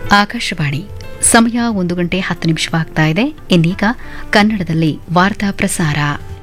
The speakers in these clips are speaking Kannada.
ಆಕಾಶವಾಣಿ ಸಮಯ ಒಂದು ಗಂಟೆ ಹತ್ತು ನಿಮಿಷವಾಗ್ತಾ ಇದೆ ಇನ್ನೀಗ ಕನ್ನಡದಲ್ಲಿ ವಾರ್ತಾ ಪ್ರಸಾರ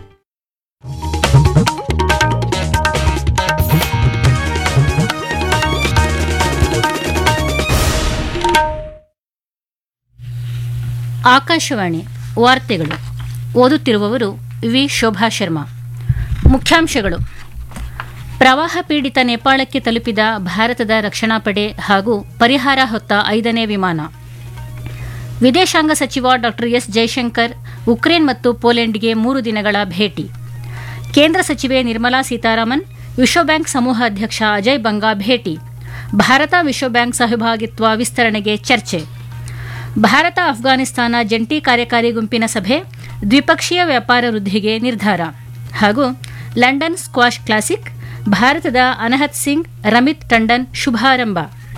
ಆಕಾಶವಾಣಿ ವಾರ್ತೆಗಳು ಓದುತ್ತಿರುವವರು ವಿ ಶೋಭಾ ಶರ್ಮಾ ಮುಖ್ಯಾಂಶಗಳು ಪ್ರವಾಹ ಪೀಡಿತ ನೇಪಾಳಕ್ಕೆ ತಲುಪಿದ ಭಾರತದ ರಕ್ಷಣಾ ಪಡೆ ಹಾಗೂ ಪರಿಹಾರ ಹೊತ್ತ ಐದನೇ ವಿಮಾನ ವಿದೇಶಾಂಗ ಸಚಿವ ಡಾ ಎಸ್ ಜೈಶಂಕರ್ ಉಕ್ರೇನ್ ಮತ್ತು ಪೋಲೆಂಡ್ಗೆ ಮೂರು ದಿನಗಳ ಭೇಟಿ ಕೇಂದ್ರ ಸಚಿವೆ ನಿರ್ಮಲಾ ಸೀತಾರಾಮನ್ ವಿಶ್ವಬ್ಯಾಂಕ್ ಸಮೂಹ ಅಧ್ಯಕ್ಷ ಅಜಯ್ ಬಂಗಾ ಭೇಟಿ ಭಾರತ ವಿಶ್ವಬ್ಯಾಂಕ್ ಸಹಭಾಗಿತ್ವ ವಿಸ್ತರಣೆಗೆ ಚರ್ಚೆ ಭಾರತ ಅಫ್ಘಾನಿಸ್ತಾನ ಜಂಟಿ ಕಾರ್ಯಕಾರಿ ಗುಂಪಿನ ಸಭೆ ದ್ವಿಪಕ್ಷೀಯ ವ್ಯಾಪಾರ ವೃದ್ಧಿಗೆ ನಿರ್ಧಾರ ಹಾಗೂ ಲಂಡನ್ ಸ್ಕ್ವಾಷ್ ಕ್ಲಾಸಿಕ್ ಭಾರತದ ಅನಹತ್ ಸಿಂಗ್ ರಮಿತ್ ಟಂಡನ್ ಶುಭಾರಂಭ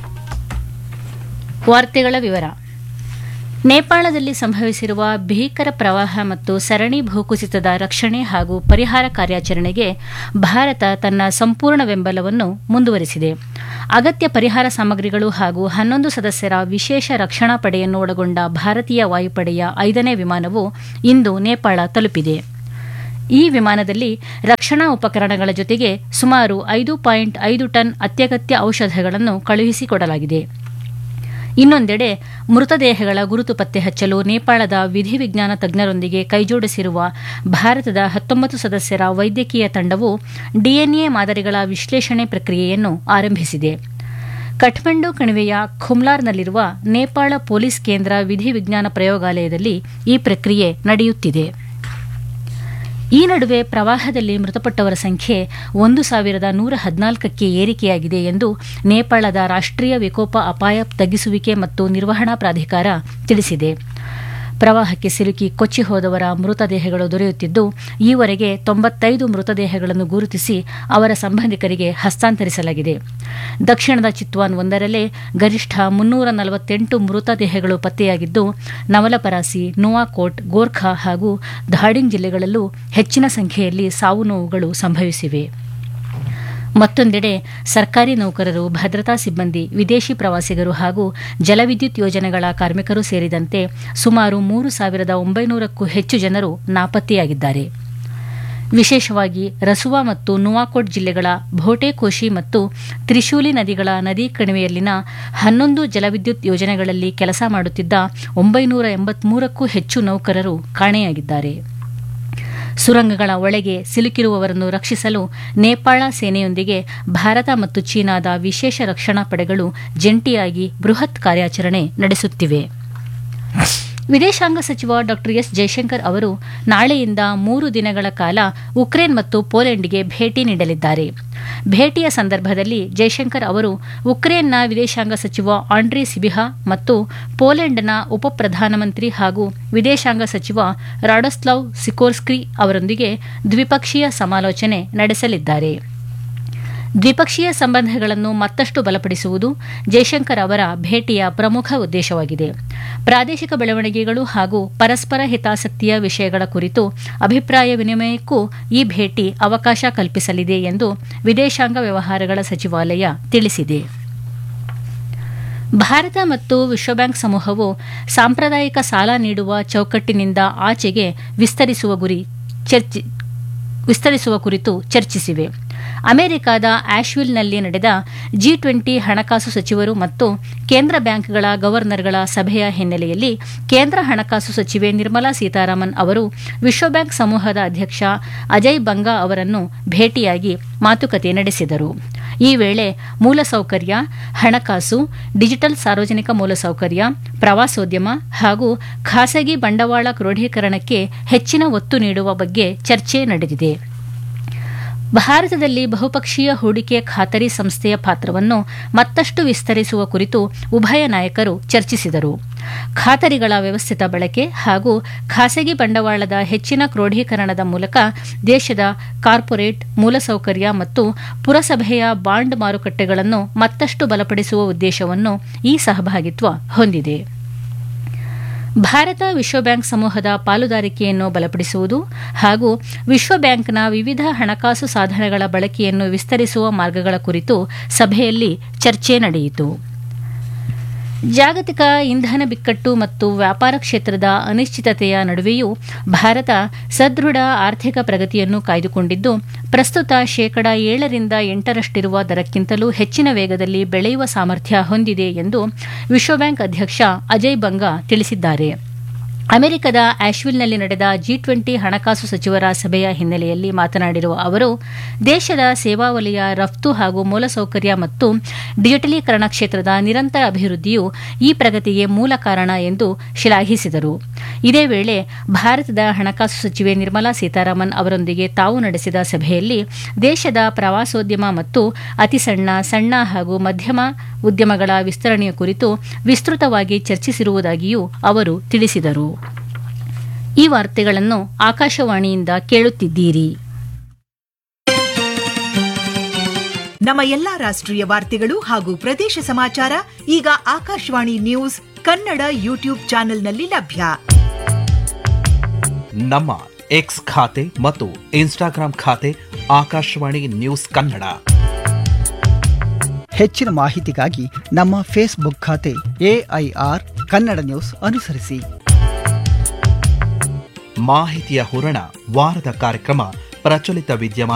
ವಾರ್ತೆಗಳ ವಿವರ ನೇಪಾಳದಲ್ಲಿ ಸಂಭವಿಸಿರುವ ಭೀಕರ ಪ್ರವಾಹ ಮತ್ತು ಸರಣಿ ಭೂಕುಸಿತದ ರಕ್ಷಣೆ ಹಾಗೂ ಪರಿಹಾರ ಕಾರ್ಯಾಚರಣೆಗೆ ಭಾರತ ತನ್ನ ಸಂಪೂರ್ಣ ಬೆಂಬಲವನ್ನು ಮುಂದುವರೆಸಿದೆ ಅಗತ್ಯ ಪರಿಹಾರ ಸಾಮಗ್ರಿಗಳು ಹಾಗೂ ಹನ್ನೊಂದು ಸದಸ್ಯರ ವಿಶೇಷ ರಕ್ಷಣಾ ಪಡೆಯನ್ನು ಒಳಗೊಂಡ ಭಾರತೀಯ ವಾಯುಪಡೆಯ ಐದನೇ ವಿಮಾನವು ಇಂದು ನೇಪಾಳ ತಲುಪಿದೆ ಈ ವಿಮಾನದಲ್ಲಿ ರಕ್ಷಣಾ ಉಪಕರಣಗಳ ಜೊತೆಗೆ ಸುಮಾರು ಐದು ಪಾಯಿಂಟ್ ಐದು ಟನ್ ಅತ್ಯಗತ್ಯ ಔಷಧಗಳನ್ನು ಕಳುಹಿಸಿಕೊಡಲಾಗಿದೆ ಇನ್ನೊಂದೆಡೆ ಮೃತದೇಹಗಳ ಗುರುತು ಪತ್ತೆ ಹಚ್ಚಲು ನೇಪಾಳದ ವಿಧಿವಿಜ್ಞಾನ ತಜ್ಞರೊಂದಿಗೆ ಕೈಜೋಡಿಸಿರುವ ಭಾರತದ ಹತ್ತೊಂಬತ್ತು ಸದಸ್ಯರ ವೈದ್ಯಕೀಯ ತಂಡವು ಡಿಎನ್ಎ ಮಾದರಿಗಳ ವಿಶ್ಲೇಷಣೆ ಪ್ರಕ್ರಿಯೆಯನ್ನು ಆರಂಭಿಸಿದೆ ಕಠ್ಮಂಡು ಕಣಿವೆಯ ಖುಮ್ಲಾರ್ನಲ್ಲಿರುವ ನೇಪಾಳ ಪೊಲೀಸ್ ಕೇಂದ್ರ ವಿಧಿವಿಜ್ಞಾನ ಪ್ರಯೋಗಾಲಯದಲ್ಲಿ ಈ ಪ್ರಕ್ರಿಯೆ ನಡೆಯುತ್ತಿದೆ ಈ ನಡುವೆ ಪ್ರವಾಹದಲ್ಲಿ ಮೃತಪಟ್ಟವರ ಸಂಖ್ಯೆ ಒಂದು ಸಾವಿರದ ನೂರ ಹದಿನಾಲ್ಕಕ್ಕೆ ಏರಿಕೆಯಾಗಿದೆ ಎಂದು ನೇಪಾಳದ ರಾಷ್ಟ್ರೀಯ ವಿಕೋಪ ಅಪಾಯ ತಗ್ಗಿಸುವಿಕೆ ಮತ್ತು ನಿರ್ವಹಣಾ ಪ್ರಾಧಿಕಾರ ತಿಳಿಸಿದೆ ಪ್ರವಾಹಕ್ಕೆ ಸಿಲುಕಿ ಕೊಚ್ಚಿ ಹೋದವರ ಮೃತದೇಹಗಳು ದೊರೆಯುತ್ತಿದ್ದು ಈವರೆಗೆ ತೊಂಬತ್ತೈದು ಮೃತದೇಹಗಳನ್ನು ಗುರುತಿಸಿ ಅವರ ಸಂಬಂಧಿಕರಿಗೆ ಹಸ್ತಾಂತರಿಸಲಾಗಿದೆ ದಕ್ಷಿಣದ ಚಿತ್ವಾನ್ ಒಂದರಲ್ಲೇ ಗರಿಷ್ಠ ಮುನ್ನೂರ ನಲವತ್ತೆಂಟು ಮೃತದೇಹಗಳು ಪತ್ತೆಯಾಗಿದ್ದು ನವಲಪರಾಸಿ ನೋವಾಕೋಟ್ ಗೋರ್ಖಾ ಹಾಗೂ ಧಾಡಿಂಗ್ ಜಿಲ್ಲೆಗಳಲ್ಲೂ ಹೆಚ್ಚಿನ ಸಂಖ್ಯೆಯಲ್ಲಿ ಸಾವು ನೋವುಗಳು ಸಂಭವಿಸಿವೆ ಮತ್ತೊಂದೆಡೆ ಸರ್ಕಾರಿ ನೌಕರರು ಭದ್ರತಾ ಸಿಬ್ಬಂದಿ ವಿದೇಶಿ ಪ್ರವಾಸಿಗರು ಹಾಗೂ ಜಲವಿದ್ಯುತ್ ಯೋಜನೆಗಳ ಕಾರ್ಮಿಕರು ಸೇರಿದಂತೆ ಸುಮಾರು ಮೂರು ಸಾವಿರದ ಒಂಬೈನೂರಕ್ಕೂ ಹೆಚ್ಚು ಜನರು ನಾಪತ್ತೆಯಾಗಿದ್ದಾರೆ ವಿಶೇಷವಾಗಿ ರಸುವಾ ಮತ್ತು ನುವಾಕೋಟ್ ಜಿಲ್ಲೆಗಳ ಭೋಟೆಕೋಶಿ ಮತ್ತು ತ್ರಿಶೂಲಿ ನದಿಗಳ ನದಿ ಕಣಿವೆಯಲ್ಲಿನ ಹನ್ನೊಂದು ಜಲವಿದ್ಯುತ್ ಯೋಜನೆಗಳಲ್ಲಿ ಕೆಲಸ ಮಾಡುತ್ತಿದ್ದ ಒಂಬೈನೂರ ಎಂಬತ್ಮೂರಕ್ಕೂ ಹೆಚ್ಚು ನೌಕರರು ಕಾಣೆಯಾಗಿದ್ದಾರೆ ಸುರಂಗಗಳ ಒಳಗೆ ಸಿಲುಕಿರುವವರನ್ನು ರಕ್ಷಿಸಲು ನೇಪಾಳ ಸೇನೆಯೊಂದಿಗೆ ಭಾರತ ಮತ್ತು ಚೀನಾದ ವಿಶೇಷ ರಕ್ಷಣಾ ಪಡೆಗಳು ಜಂಟಿಯಾಗಿ ಬೃಹತ್ ಕಾರ್ಯಾಚರಣೆ ನಡೆಸುತ್ತಿವೆ ವಿದೇಶಾಂಗ ಸಚಿವ ಡಾ ಎಸ್ ಜೈಶಂಕರ್ ಅವರು ನಾಳೆಯಿಂದ ಮೂರು ದಿನಗಳ ಕಾಲ ಉಕ್ರೇನ್ ಮತ್ತು ಪೋಲೆಂಡ್ಗೆ ಭೇಟಿ ನೀಡಲಿದ್ದಾರೆ ಭೇಟಿಯ ಸಂದರ್ಭದಲ್ಲಿ ಜೈಶಂಕರ್ ಅವರು ಉಕ್ರೇನ್ನ ವಿದೇಶಾಂಗ ಸಚಿವ ಆಂಡ್ರಿ ಸಿಬಿಹಾ ಮತ್ತು ಪೋಲೆಂಡ್ನ ಉಪ ಪ್ರಧಾನಮಂತ್ರಿ ಹಾಗೂ ವಿದೇಶಾಂಗ ಸಚಿವ ರಾಡೋಸ್ಲಾವ್ ಸಿಕೋರ್ಸ್ಕಿ ಅವರೊಂದಿಗೆ ದ್ವಿಪಕ್ಷೀಯ ಸಮಾಲೋಚನೆ ನಡೆಸಲಿದ್ದಾರೆ ದ್ವಿಪಕ್ಷೀಯ ಸಂಬಂಧಗಳನ್ನು ಮತ್ತಷ್ಟು ಬಲಪಡಿಸುವುದು ಜೈಶಂಕರ್ ಅವರ ಭೇಟಿಯ ಪ್ರಮುಖ ಉದ್ದೇಶವಾಗಿದೆ ಪ್ರಾದೇಶಿಕ ಬೆಳವಣಿಗೆಗಳು ಹಾಗೂ ಪರಸ್ಪರ ಹಿತಾಸಕ್ತಿಯ ವಿಷಯಗಳ ಕುರಿತು ಅಭಿಪ್ರಾಯ ವಿನಿಮಯಕ್ಕೂ ಈ ಭೇಟಿ ಅವಕಾಶ ಕಲ್ಪಿಸಲಿದೆ ಎಂದು ವಿದೇಶಾಂಗ ವ್ಯವಹಾರಗಳ ಸಚಿವಾಲಯ ತಿಳಿಸಿದೆ ಭಾರತ ಮತ್ತು ವಿಶ್ವಬ್ಯಾಂಕ್ ಸಮೂಹವು ಸಾಂಪ್ರದಾಯಿಕ ಸಾಲ ನೀಡುವ ಚೌಕಟ್ಟಿನಿಂದ ಆಚೆಗೆ ವಿಸ್ತರಿಸುವ ಗುರಿ ಚರ್ಚಿ ವಿಸ್ತರಿಸುವ ಕುರಿತು ಚರ್ಚಿಸಿವೆ ಅಮೆರಿಕದ ಆಶ್ವಿಲ್ನಲ್ಲಿ ನಡೆದ ಜಿ ಟ್ವೆಂಟಿ ಹಣಕಾಸು ಸಚಿವರು ಮತ್ತು ಕೇಂದ್ರ ಬ್ಯಾಂಕ್ಗಳ ಗವರ್ನರ್ಗಳ ಸಭೆಯ ಹಿನ್ನೆಲೆಯಲ್ಲಿ ಕೇಂದ್ರ ಹಣಕಾಸು ಸಚಿವೆ ನಿರ್ಮಲಾ ಸೀತಾರಾಮನ್ ಅವರು ವಿಶ್ವಬ್ಯಾಂಕ್ ಸಮೂಹದ ಅಧ್ಯಕ್ಷ ಅಜಯ್ ಬಂಗಾ ಅವರನ್ನು ಭೇಟಿಯಾಗಿ ಮಾತುಕತೆ ನಡೆಸಿದರು ಈ ವೇಳೆ ಮೂಲಸೌಕರ್ಯ ಹಣಕಾಸು ಡಿಜಿಟಲ್ ಸಾರ್ವಜನಿಕ ಮೂಲಸೌಕರ್ಯ ಪ್ರವಾಸೋದ್ಯಮ ಹಾಗೂ ಖಾಸಗಿ ಬಂಡವಾಳ ಕ್ರೋಢೀಕರಣಕ್ಕೆ ಹೆಚ್ಚಿನ ಒತ್ತು ನೀಡುವ ಬಗ್ಗೆ ಚರ್ಚೆ ನಡೆದಿದೆ ಭಾರತದಲ್ಲಿ ಬಹುಪಕ್ಷೀಯ ಹೂಡಿಕೆ ಖಾತರಿ ಸಂಸ್ಥೆಯ ಪಾತ್ರವನ್ನು ಮತ್ತಷ್ಟು ವಿಸ್ತರಿಸುವ ಕುರಿತು ಉಭಯ ನಾಯಕರು ಚರ್ಚಿಸಿದರು ಖಾತರಿಗಳ ವ್ಯವಸ್ಥಿತ ಬಳಕೆ ಹಾಗೂ ಖಾಸಗಿ ಬಂಡವಾಳದ ಹೆಚ್ಚಿನ ಕ್ರೋಢೀಕರಣದ ಮೂಲಕ ದೇಶದ ಕಾರ್ಪೊರೇಟ್ ಮೂಲಸೌಕರ್ಯ ಮತ್ತು ಪುರಸಭೆಯ ಬಾಂಡ್ ಮಾರುಕಟ್ಟೆಗಳನ್ನು ಮತ್ತಷ್ಟು ಬಲಪಡಿಸುವ ಉದ್ದೇಶವನ್ನು ಈ ಸಹಭಾಗಿತ್ವ ಹೊಂದಿದೆ ಭಾರತ ವಿಶ್ವಬ್ಯಾಂಕ್ ಸಮೂಹದ ಪಾಲುದಾರಿಕೆಯನ್ನು ಬಲಪಡಿಸುವುದು ಹಾಗೂ ವಿಶ್ವ ಬ್ಯಾಂಕ್ನ ವಿವಿಧ ಹಣಕಾಸು ಸಾಧನಗಳ ಬಳಕೆಯನ್ನು ವಿಸ್ತರಿಸುವ ಮಾರ್ಗಗಳ ಕುರಿತು ಸಭೆಯಲ್ಲಿ ಚರ್ಚೆ ನಡೆಯಿತು ಜಾಗತಿಕ ಇಂಧನ ಬಿಕ್ಕಟ್ಟು ಮತ್ತು ವ್ಯಾಪಾರ ಕ್ಷೇತ್ರದ ಅನಿಶ್ಚಿತತೆಯ ನಡುವೆಯೂ ಭಾರತ ಸದೃಢ ಆರ್ಥಿಕ ಪ್ರಗತಿಯನ್ನು ಕಾಯ್ದುಕೊಂಡಿದ್ದು ಪ್ರಸ್ತುತ ಶೇಕಡ ಏಳರಿಂದ ಎಂಟರಷ್ಟಿರುವ ದರಕ್ಕಿಂತಲೂ ಹೆಚ್ಚಿನ ವೇಗದಲ್ಲಿ ಬೆಳೆಯುವ ಸಾಮರ್ಥ್ಯ ಹೊಂದಿದೆ ಎಂದು ವಿಶ್ವಬ್ಯಾಂಕ್ ಅಧ್ಯಕ್ಷ ಅಜಯ್ ಬಂಗಾ ತಿಳಿಸಿದ್ದಾರೆ ಅಮೆರಿಕದ ಆಶ್ವಿಲ್ನಲ್ಲಿ ನಡೆದ ಜಿ ಟ್ವೆಂಟಿ ಹಣಕಾಸು ಸಚಿವರ ಸಭೆಯ ಹಿನ್ನೆಲೆಯಲ್ಲಿ ಮಾತನಾಡಿರುವ ಅವರು ದೇಶದ ಸೇವಾ ವಲಯ ರಫ್ತು ಹಾಗೂ ಮೂಲಸೌಕರ್ಯ ಮತ್ತು ಡಿಜಿಟಲೀಕರಣ ಕ್ಷೇತ್ರದ ನಿರಂತರ ಅಭಿವೃದ್ಧಿಯು ಈ ಪ್ರಗತಿಗೆ ಮೂಲ ಕಾರಣ ಎಂದು ಶ್ಲಾಘಿಸಿದರು ಇದೇ ವೇಳೆ ಭಾರತದ ಹಣಕಾಸು ಸಚಿವೆ ನಿರ್ಮಲಾ ಸೀತಾರಾಮನ್ ಅವರೊಂದಿಗೆ ತಾವು ನಡೆಸಿದ ಸಭೆಯಲ್ಲಿ ದೇಶದ ಪ್ರವಾಸೋದ್ಯಮ ಮತ್ತು ಅತಿಸಣ್ಣ ಸಣ್ಣ ಹಾಗೂ ಮಧ್ಯಮ ಉದ್ಯಮಗಳ ವಿಸ್ತರಣೆಯ ಕುರಿತು ವಿಸ್ತೃತವಾಗಿ ಚರ್ಚಿಸಿರುವುದಾಗಿಯೂ ಅವರು ತಿಳಿಸಿದರು ಈ ವಾರ್ತೆಗಳನ್ನು ಆಕಾಶವಾಣಿಯಿಂದ ಕೇಳುತ್ತಿದ್ದೀರಿ ನಮ್ಮ ಎಲ್ಲಾ ರಾಷ್ಟ್ರೀಯ ವಾರ್ತೆಗಳು ಹಾಗೂ ಪ್ರದೇಶ ಸಮಾಚಾರ ಈಗ ಆಕಾಶವಾಣಿ ನ್ಯೂಸ್ ಕನ್ನಡ ಯೂಟ್ಯೂಬ್ ಚಾನೆಲ್ನಲ್ಲಿ ಲಭ್ಯ ನಮ್ಮ ಎಕ್ಸ್ ಖಾತೆ ಮತ್ತು ಇನ್ಸ್ಟಾಗ್ರಾಂ ಖಾತೆ ಆಕಾಶವಾಣಿ ನ್ಯೂಸ್ ಕನ್ನಡ ಹೆಚ್ಚಿನ ಮಾಹಿತಿಗಾಗಿ ನಮ್ಮ ಫೇಸ್ಬುಕ್ ಖಾತೆ ಎಐಆರ್ ಕನ್ನಡ ನ್ಯೂಸ್ ಅನುಸರಿಸಿ ಮಾಹಿತಿಯ ಹೂರಣ ವಾರದ ಕಾರ್ಯಕ್ರಮ ಪ್ರಚಲಿತ ವಿದ್ಯಮಾನ